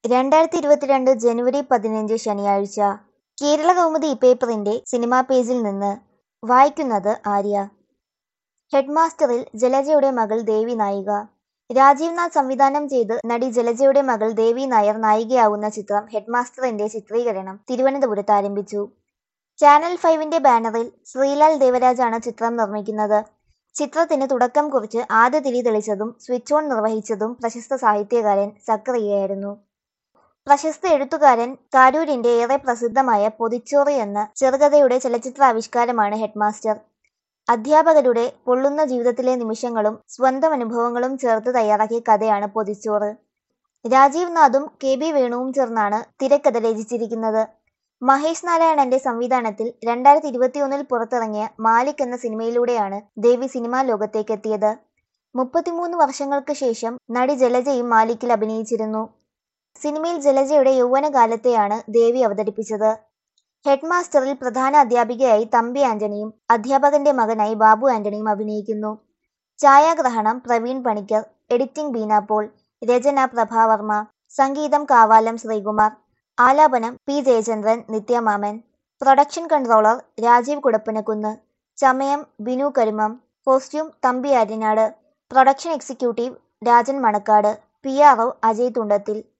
രണ്ടായിരത്തി ഇരുപത്തിരണ്ട് ജനുവരി പതിനഞ്ച് ശനിയാഴ്ച കേരളകൗമുദി പേപ്പറിന്റെ സിനിമാ പേജിൽ നിന്ന് വായിക്കുന്നത് ആര്യ ഹെഡ്മാസ്റ്ററിൽ ജലജയുടെ മകൾ ദേവി നായിക രാജീവ് നാഥ് സംവിധാനം ചെയ്ത് നടി ജലജയുടെ മകൾ ദേവി നായർ നായികയാവുന്ന ചിത്രം ഹെഡ്മാസ്റ്ററിന്റെ ചിത്രീകരണം തിരുവനന്തപുരത്ത് ആരംഭിച്ചു ചാനൽ ഫൈവിന്റെ ബാനറിൽ ശ്രീലാൽ ദേവരാജാണ് ചിത്രം നിർമ്മിക്കുന്നത് ചിത്രത്തിന് തുടക്കം കുറിച്ച് ആദ്യ തിരി തെളിച്ചതും സ്വിച്ച് ഓൺ നിർവഹിച്ചതും പ്രശസ്ത സാഹിത്യകാരൻ സക്കറിയയായിരുന്നു പ്രശസ്ത എഴുത്തുകാരൻ കാരൂരിന്റെ ഏറെ പ്രസിദ്ധമായ പൊതിച്ചോറ് എന്ന ചെറുകഥയുടെ ചലച്ചിത്രാവിഷ്കാരമാണ് ഹെഡ്മാസ്റ്റർ അധ്യാപകരുടെ പൊള്ളുന്ന ജീവിതത്തിലെ നിമിഷങ്ങളും സ്വന്തം അനുഭവങ്ങളും ചേർത്ത് തയ്യാറാക്കിയ കഥയാണ് പൊതിച്ചോറ് രാജീവ് നാഥും കെ ബി വേണുവും ചേർന്നാണ് തിരക്കഥ രചിച്ചിരിക്കുന്നത് മഹേഷ് നാരായണന്റെ സംവിധാനത്തിൽ രണ്ടായിരത്തി ഇരുപത്തിയൊന്നിൽ പുറത്തിറങ്ങിയ മാലിക് എന്ന സിനിമയിലൂടെയാണ് ദേവി സിനിമാ ലോകത്തേക്ക് എത്തിയത് മുപ്പത്തിമൂന്ന് വർഷങ്ങൾക്ക് ശേഷം നടി ജലജയും മാലിക്കിൽ അഭിനയിച്ചിരുന്നു സിനിമയിൽ ജലജയുടെ യൗവനകാലത്തെയാണ് ദേവി അവതരിപ്പിച്ചത് ഹെഡ്മാസ്റ്ററിൽ പ്രധാന അധ്യാപികയായി തമ്പി ആന്റണിയും അധ്യാപകന്റെ മകനായി ബാബു ആന്റണിയും അഭിനയിക്കുന്നു ഛായാഗ്രഹണം പ്രവീൺ പണിക്കർ എഡിറ്റിംഗ് ബീന പോൾ രചന പ്രഭാവർമ്മ സംഗീതം കാവാലം ശ്രീകുമാർ ആലാപനം P Jayachandran Nithya Mammen production controller Rajeev Kudappanakunnu ചമയം Binu Karumam costume Thampi Aryanad production executive Rajan Manacaud P R O Ajay തുണ്ടത്തിൽ